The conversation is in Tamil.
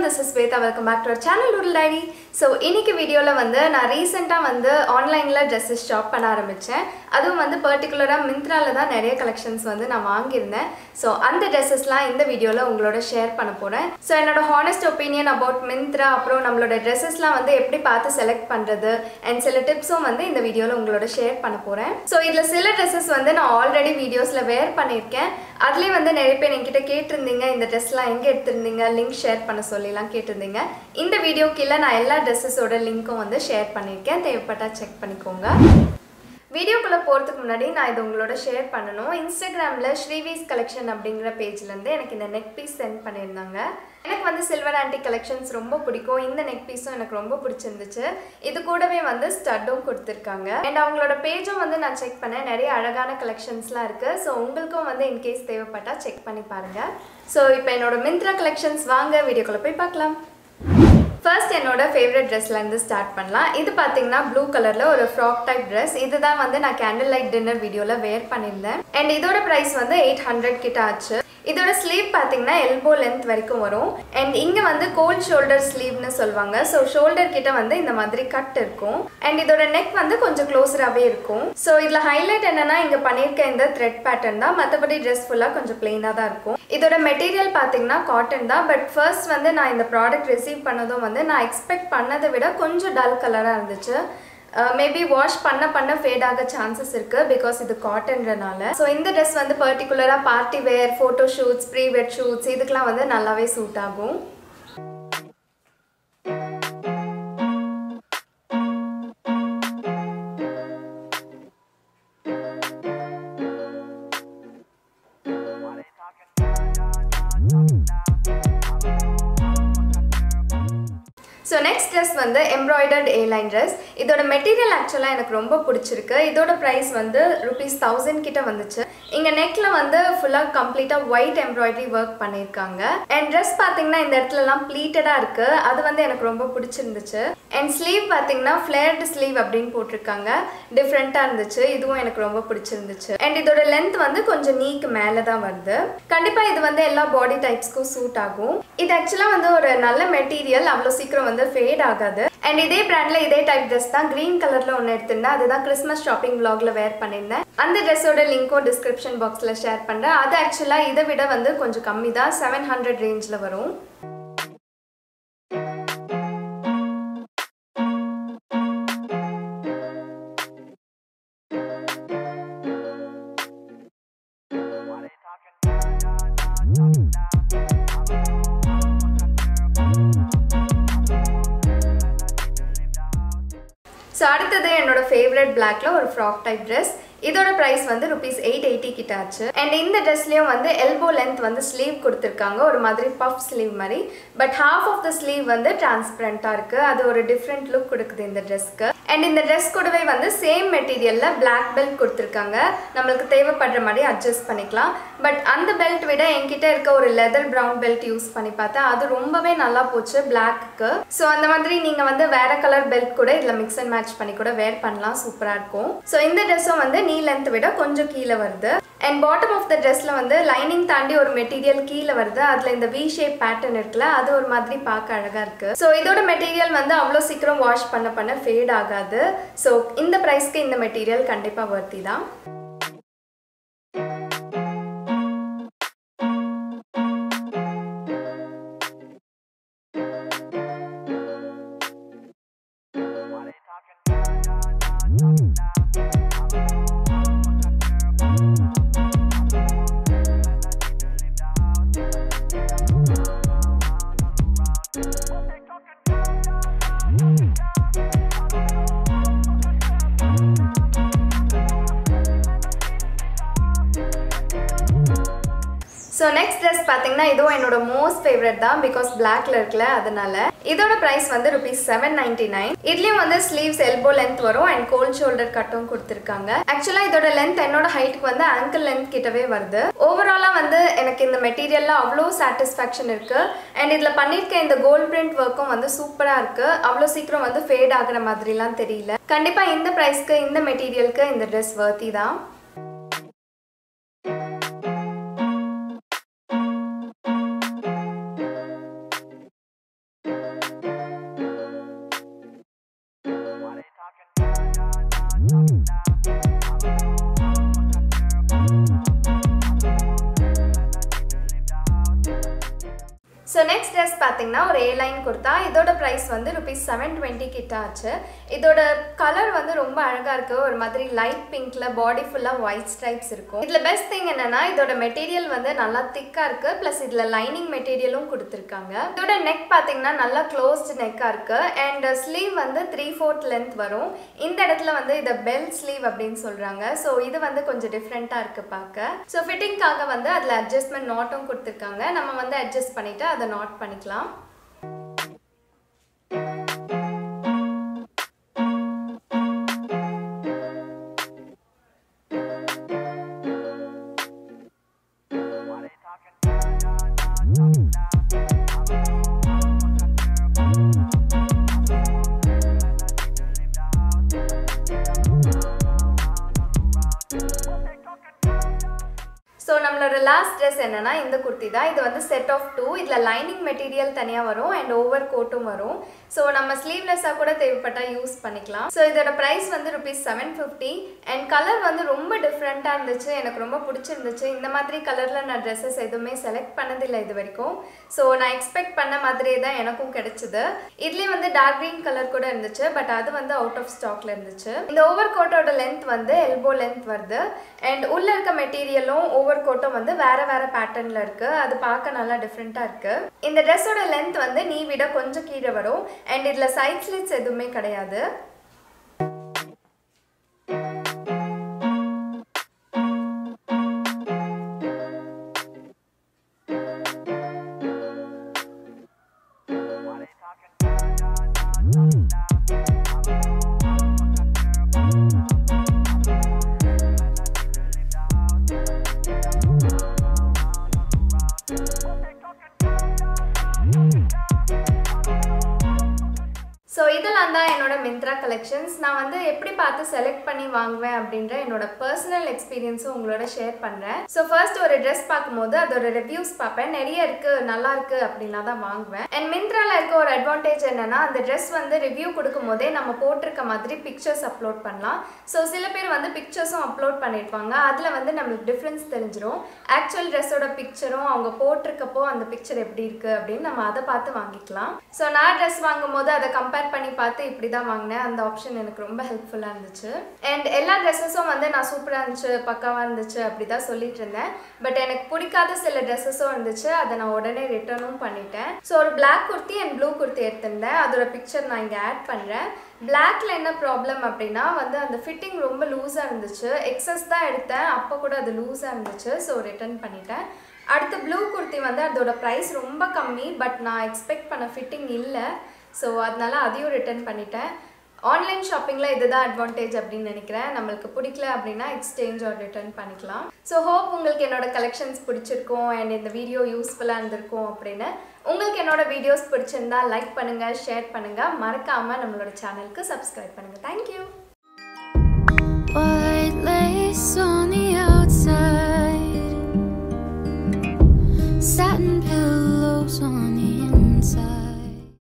this is Shweta welcome back to our channel உருள் டைரி ஸோ இன்னைக்கு வீடியோவில் வந்து நான் ரீசெண்டாக வந்து ஆன்லைனில் ட்ரெஸ்ஸஸ் ஷாப் பண்ண ஆரம்பித்தேன் அதுவும் வந்து பர்டிகுலராக மிந்த்ராவில் தான் நிறைய கலெக்ஷன்ஸ் வந்து நான் வாங்கியிருந்தேன் ஸோ அந்த ட்ரெஸ்ஸஸ்லாம் இந்த வீடியோவில் உங்களோட ஷேர் பண்ண போகிறேன் ஸோ என்னோட ஹானஸ்ட் ஒப்பீனியன் அபவுட் மிந்த்ரா அப்புறம் நம்மளோட ட்ரெஸ்ஸஸ்லாம் வந்து எப்படி பார்த்து செலக்ட் பண்ணுறது அண்ட் சில டிப்ஸும் வந்து இந்த வீடியோவில் உங்களோட ஷேர் பண்ண போகிறேன் ஸோ இதில் சில ட்ரெஸ்ஸஸ் வந்து நான் ஆல்ரெடி வீடியோஸில் வேர் பண்ணியிருக்கேன் அதுலேயே வந்து நிறைய பேர் என்கிட்ட கேட்டிருந்தீங்க இந்த ட்ரெஸ்லாம் எங்கே எடுத்திருந்தீங்க லிங்க் ஷேர் பண்ண சொல்லிலாம் கேட்டிருந்தீங்க இந்த வீடியோ கீழே நான் எல்லா ட்ரெஸ்ஸஸோட லிங்க்கும் வந்து ஷேர் பண்ணியிருக்கேன் தேவைப்பட்டா செக் பண்ணிக்கோங்க வீடியோக்குள்ளே போகிறதுக்கு முன்னாடி நான் இது உங்களோட ஷேர் பண்ணணும் இன்ஸ்டாகிராமில் ஸ்ரீவீஸ் கலெக்ஷன் அப்படிங்கிற பேஜ்லேருந்து எனக்கு இந்த நெக் பீஸ் சென்ட் பண்ணியிருந்தாங்க எனக்கு வந்து சில்வர் ஆன்டி கலெக்ஷன்ஸ் ரொம்ப பிடிக்கும் இந்த நெக் பீஸும் எனக்கு ரொம்ப பிடிச்சிருந்துச்சு இது கூடவே வந்து ஸ்டட்டும் கொடுத்துருக்காங்க அண்ட் அவங்களோட பேஜும் வந்து நான் செக் பண்ணேன் நிறைய அழகான கலெக்ஷன்ஸ்லாம் இருக்குது ஸோ உங்களுக்கும் வந்து இன்கேஸ் தேவைப்பட்டால் செக் பண்ணி பாருங்கள் ஸோ இப்போ என்னோட மிந்த்ரா கலெக்ஷன்ஸ் வாங்க வீடியோக்குள்ளே போய் பார்க்கலாம் ஃபர்ஸ்ட் என்னோட ஃபேவரட் ட்ரெஸ்லேருந்து ஸ்டார்ட் பண்ணலாம் இது பார்த்தீங்கன்னா ப்ளூ கலரில் ஒரு ஃப்ராக் டைப் ட்ரெஸ் இதுதான் வந்து நான் கேண்டில் லைட் டின்னர் வீடியோவில் வேர் பண்ணியிருந்தேன் அண்ட் இதோட ப்ரைஸ் வந்து எயிட் ஹண்ட்ரட் கிட்ட ஆச்சு இதோட ஸ்லீவ் பார்த்தீங்கன்னா எல்போ லென்த் வரைக்கும் வரும் அண்ட் இங்கே வந்து கோல்ட் ஷோல்டர் ஸ்லீவ்னு சொல்லுவாங்க ஸோ ஷோல்டர் கிட்ட வந்து இந்த மாதிரி கட் இருக்கும் அண்ட் இதோட நெக் வந்து கொஞ்சம் க்ளோஸராகவே இருக்கும் ஸோ இதில் ஹைலைட் என்னன்னா இங்கே பண்ணியிருக்க இந்த த்ரெட் பேட்டர்ன் தான் மற்றபடி ட்ரெஸ் ஃபுல்லாக கொஞ்சம் பிளெயினாக தான் இருக்கும் இதோட மெட்டீரியல் பார்த்தீங்கன்னா காட்டன் தான் பட் ஃபர்ஸ்ட் வந்து நான் இந்த ப்ராடக்ட் ரிசீவ் பண்ணதும் வந்து நான் எக்ஸ்பெக்ட் பண்ணதை விட கொஞ்சம் டல் கலராக இருந்துச்சு மேபி வாஷ் பண்ண பண்ண ஃபேட் ஆக சான்சஸ் இருக்கு பிகாஸ் இது காட்டன்றனால ஸோ இந்த ட்ரெஸ் வந்து பர்டிகுலராக party wear photo shoots pre wed shoots இதுக்கெலாம் வந்து நல்லாவே சூட் ஆகும் ஸோ நெக்ஸ்ட் ட்ரெஸ் வந்து எம்ப்ராய்டர்ட் ஏலைன் ட்ரெஸ் இதோட மெட்டீரியல் ஆக்சுவலாக எனக்கு ரொம்ப பிடிச்சிருக்கு இதோட ப்ரைஸ் வந்து ருபீஸ் தௌசண்ட் கிட்ட வந்துச்சு இங்கே நெக்கில் வந்து ஃபுல்லாக கம்ப்ளீட்டாக ஒயிட் எம்ப்ராய்டரி ஒர்க் பண்ணியிருக்காங்க அண்ட் ட்ரெஸ் பார்த்தீங்கன்னா இந்த இடத்துலலாம் ப்ளீட்டடாக இருக்குது அது வந்து எனக்கு ரொம்ப பிடிச்சிருந்துச்சு அண்ட் ஸ்லீவ் பார்த்தீங்கன்னா ஃப்ளேர்டு ஸ்லீவ் அப்படின்னு போட்டிருக்காங்க டிஃப்ரெண்ட்டாக இருந்துச்சு இதுவும் எனக்கு ரொம்ப பிடிச்சிருந்துச்சு அண்ட் இதோட லென்த் வந்து கொஞ்சம் நீக்கு மேலே தான் வருது கண்டிப்பாக இது வந்து எல்லா பாடி டைப்ஸ்க்கும் சூட் ஆகும் இது ஆக்சுவலாக வந்து ஒரு நல்ல மெட்டீரியல் அவ்வளோ சீக்கிரம் வந்து ஃபேட் ஆகாது அண்ட் இதே பிராண்ட்ல இதே டைப் ட்ரெஸ் தான் கிரீன் கலர்ல ஒன்று எடுத்திருந்தேன் அதுதான் கிறிஸ்மஸ் ஷாப்பிங் vlogல வேர் பண்ணியிருந்தேன் அந்த ட்ரெஸ்ஸோட லிங்க்கும் டிஸ்கிரிப்ஷன் பாக்ஸில் ஷேர் பண்ணுறேன் அது ஆக்சுவலாக இதை விட வந்து கொஞ்சம் கம்மி தான் செவன் ஹண்ட்ரட் ரேஞ்சில் வரும் ஸோ அடுத்தது என்னோட ஃபேவரட் பிளாக்ல ஒரு ஃப்ராக் டைப் ட்ரெஸ் இதோட ப்ரைஸ் வந்து ருபீஸ் எயிட் எயிட்டி கிட்ட ஆச்சு அண்ட் இந்த ட்ரெஸ்லேயும் வந்து எல்போ லென்த் வந்து ஸ்லீவ் கொடுத்துருக்காங்க ஒரு மாதிரி பஃப் ஸ்லீவ் மாதிரி but half of the sleeve வந்து டிரான்ஸ்பரண்ட்டாக இருக்குது அது ஒரு டிஃப்ரெண்ட் லுக் கொடுக்குது இந்த ட்ரெஸ்க்கு அண்ட் இந்த ட்ரெஸ் கூடவே வந்து சேம் மெட்டீரியலில் பிளாக் பெல்ட் கொடுத்துருக்காங்க நம்மளுக்கு தேவைப்படுற மாதிரி அட்ஜஸ்ட் பண்ணிக்கலாம் பட் அந்த பெல்ட் விட என்கிட்ட இருக்க ஒரு லெதர் ப்ரௌன் பெல்ட் யூஸ் பண்ணி பார்த்தேன் அது ரொம்பவே நல்லா போச்சு பிளாக்கு ஸோ அந்த மாதிரி நீங்கள் வந்து வேற கலர் பெல்ட் கூட இதில் மிக்ஸ் அண்ட் மேட்ச் பண்ணி கூட வேர் பண்ணலாம் சூப்பராக இருக்கும் ஸோ இந்த ட்ரெஸ்ஸும் வந்து நீ லென்த் விட கொஞ்சம் கீழே வருது அண்ட் பாட்டம் ஆஃப் த ட்ரெஸ்ல வந்து லைனிங் தாண்டி ஒரு மெட்டீரியல் கீழே வருது அதில் இந்த வி ஷேப் பேட்டர்ன் இருக்குல்ல அது ஒரு மாதிரி பார்க்க அழகாக இருக்கு ஸோ இதோட மெட்டீரியல் வந்து அவ்வளோ சீக்கிரம் வாஷ் பண்ண பண்ண ஃபேட் ஆகாது ஸோ இந்த ப்ரைஸ்க்கு இந்த மெட்டீரியல் கண்டிப்பாக வர்த்தி தான் ஸோ நெக்ஸ்ட் ட்ரெஸ் பார்த்தீங்கன்னா இதுவும் என்னோட மோஸ்ட் ஃபேவரட் தான் பிகாஸ் பிளாக்ல இருக்குல்ல அதனால இதோட ப்ரைஸ் வந்து ருபீஸ் செவன் நைன்டி நைன் இதுலயும் வந்து ஸ்லீவ்ஸ் எல்போ லென்த் வரும் அண்ட் கோல்ட் ஷோல்டர் கட்டும் கொடுத்துருக்காங்க ஆக்சுவலாக இதோட லென்த் என்னோட ஹைட்டுக்கு வந்து ஆங்கிள் லென்த் கிட்டவே வருது ஓவராலாக வந்து எனக்கு இந்த மெட்டீரியல்ல அவ்வளோ சாட்டிஸ்ஃபேக்ஷன் இருக்கு அண்ட் இதில் பண்ணியிருக்க இந்த கோல்ட் பிரிண்ட் ஒர்க்கும் வந்து சூப்பராக இருக்கு அவ்வளோ சீக்கிரம் வந்து ஃபேட் ஆகுற மாதிரிலாம் தெரியல கண்டிப்பாக இந்த ப்ரைஸ்க்கு இந்த மெட்டீரியலுக்கு இந்த ட்ரெஸ் வர்த்தி தான் ஸோ நெக்ஸ்ட் ட்ரெஸ் பார்த்தீங்கன்னா ஒரு ஏ லைன் கொடுத்தா இதோட ப்ரைஸ் வந்து ருபீஸ் செவன் டுவெண்ட்டி கிட்ட ஆச்சு இதோட கலர் வந்து ரொம்ப அழகாக இருக்குது ஒரு மாதிரி லைட் பிங்க்ல பாடி ஃபுல்லாக ஒயிட் ஸ்ட்ரைப்ஸ் இருக்கும் இதில் பெஸ்ட் திங் என்னன்னா இதோட மெட்டீரியல் வந்து நல்லா திக்காக இருக்குது ப்ளஸ் இதில் லைனிங் மெட்டீரியலும் கொடுத்துருக்காங்க இதோட நெக் பார்த்தீங்கன்னா நல்லா க்ளோஸ்டு நெக்காக இருக்குது அண்ட் ஸ்லீவ் வந்து த்ரீ ஃபோர்த் லென்த் வரும் இந்த இடத்துல வந்து இதை பெல் ஸ்லீவ் அப்படின்னு சொல்கிறாங்க ஸோ இது வந்து கொஞ்சம் டிஃப்ரெண்ட்டாக இருக்குது பார்க்க ஸோ ஃபிட்டிங்காக வந்து அதில் அட்ஜஸ்ட்மெண்ட் நாட்டும் கொடுத்துருக்காங்க நம்ம வந்து அட்ஜஸ்ட் பண்ணிவிட்டு அதை நாட் பண்ணிக்கலாம் ஸோ நம்மளோட லாஸ்ட் ட்ரெஸ் என்னன்னா இந்த குர்த்தி தான் இது வந்து செட் ஆஃப் டூ இதில் லைனிங் மெட்டீரியல் தனியாக வரும் அண்ட் ஓவர் கோட்டும் வரும் ஸோ நம்ம ஸ்லீவ்லெஸ்ஸாக கூட தேவைப்பட்டால் யூஸ் பண்ணிக்கலாம் ஸோ இதோட ப்ரைஸ் வந்து rupees seven fifty and colour வந்து ரொம்ப டிஃப்ரெண்ட்டாக இருந்துச்சு எனக்கு ரொம்ப பிடிச்சிருந்துச்சு இந்த மாதிரி கலரில் நான் ட்ரெஸ்ஸஸ் எதுவுமே செலக்ட் பண்ணதில்லை இது வரைக்கும் ஸோ நான் எக்ஸ்பெக்ட் பண்ண மாதிரியே தான் எனக்கும் கிடைச்சிது இதுலேயும் வந்து டார்க் க்ரீன் கலர் கூட இருந்துச்சு பட் அது வந்து அவுட் ஆஃப் ஸ்டாக்ல இருந்துச்சு இந்த ஓவர் கோட்டோட லென்த் வந்து எல்போ லென்த் வருது அண்ட் உள்ள இருக்க மெட்டீரியலும் ஓவர் கோட்டும் வந்து வேற வேற பேட்டர்ன்ல இருக்கு அது பார்க்க நல்லா டிஃப்ரெண்டா இருக்கு இந்த ட்ரெஸ்ஸோட லென்த் வந்து நீ விட கொஞ்சம் கீழே வரும் அண்ட் இதுல சைட் ஸ்லிட்ஸ் எதுவுமே கிடையாது ஸோ இதெல்லாம் தான் என்னோட மிந்த்ரா கலெக்ஷன்ஸ் நான் வந்து எப்படி பார்த்து செலக்ட் பண்ணி வாங்குவேன் அப்படின்ற என்னோட பர்சனல் எக்ஸ்பீரியன்ஸும் உங்களோட ஷேர் பண்ணுறேன் ஸோ ஃபர்ஸ்ட் ஒரு ட்ரெஸ் பார்க்கும்போது அதோட ரிவ்யூஸ் பார்ப்பேன் நிறைய இருக்கு நல்லா இருக்கு அப்படின்னா தான் வாங்குவேன் அண்ட் மிந்த்ரால இருக்க ஒரு அட்வான்டேஜ் என்னன்னா அந்த ட்ரெஸ் வந்து ரிவ்யூ கொடுக்கும் போதே நம்ம போட்டிருக்க மாதிரி பிக்சர்ஸ் அப்லோட் பண்ணலாம் ஸோ சில பேர் வந்து பிக்சர்ஸும் அப்லோட் பண்ணியிருப்பாங்க அதில் வந்து நம்மளுக்கு டிஃப்ரென்ஸ் தெரிஞ்சிடும் ஆக்சுவல் ட்ரெஸ்ஸோட பிக்சரும் அவங்க போட்டிருக்கப்போ அந்த பிக்சர் எப்படி இருக்கு அப்படின்னு நம்ம அதை பார்த்து வாங்கிக்கலாம் ஸோ நான் ட்ரெஸ் வாங்கும் போது அதை கம்பேர் பண்ணி பார்த்து இப்படி தான் வாங்கினேன் அந்த ஆப்ஷன் எனக்கு ரொம்ப ஹெல்ப்ஃபுல்லாக இருந்துச்சு அண்ட் எல்லா ட்ரெஸ்ஸஸும் வந்து நான் சூப்பராக இருந்துச்சு பக்காவாக இருந்துச்சு அப்படி தான் சொல்லிட்டு இருந்தேன் பட் எனக்கு பிடிக்காத சில ட்ரெஸ்ஸஸும் இருந்துச்சு அதை நான் உடனே ரிட்டர்னும் பண்ணிட்டேன் ஸோ ஒரு black kurti and blue kurti எடுத்திருந்தேன் அதோட பிக்சர் நான் இங்கே ஆட் பண்ணுறேன் பிளாக்ல என்ன ப்ராப்ளம் அப்படின்னா வந்து அந்த ஃபிட்டிங் ரொம்ப லூஸாக இருந்துச்சு எக்ஸஸ் தான் எடுத்தேன் அப்போ கூட அது லூஸாக இருந்துச்சு ஸோ ரிட்டர்ன் பண்ணிட்டேன் அடுத்து ப்ளூ குர்த்தி வந்து அதோட ப்ரைஸ் ரொம்ப கம்மி பட் நான் எக்ஸ்பெக்ட் பண்ண ஃபிட்டிங் இல்லை ஸோ அதனால அதையும் ரிட்டர்ன் பண்ணிட்டேன் ஆன்லைன் ஷாப்பிங்கில் இதுதான் அட்வான்டேஜ் அப்படின்னு நினைக்கிறேன் நம்மளுக்கு பிடிக்கல அப்படின்னா எக்ஸ்சேஞ்ச் ஆர் ரிட்டர்ன் பண்ணிக்கலாம் ஸோ ஹோப் உங்களுக்கு என்னோட கலெக்ஷன்ஸ் பிடிச்சிருக்கும் அண்ட் இந்த வீடியோ யூஸ்ஃபுல்லாக இருந்திருக்கும் அப்படின்னு உங்களுக்கு என்னோட வீடியோஸ் பிடிச்சிருந்தா லைக் பண்ணுங்கள் ஷேர் பண்ணுங்கள் மறக்காமல் நம்மளோட சேனலுக்கு சப்ஸ்கிரைப் பண்ணுங்கள் தேங்க்யூ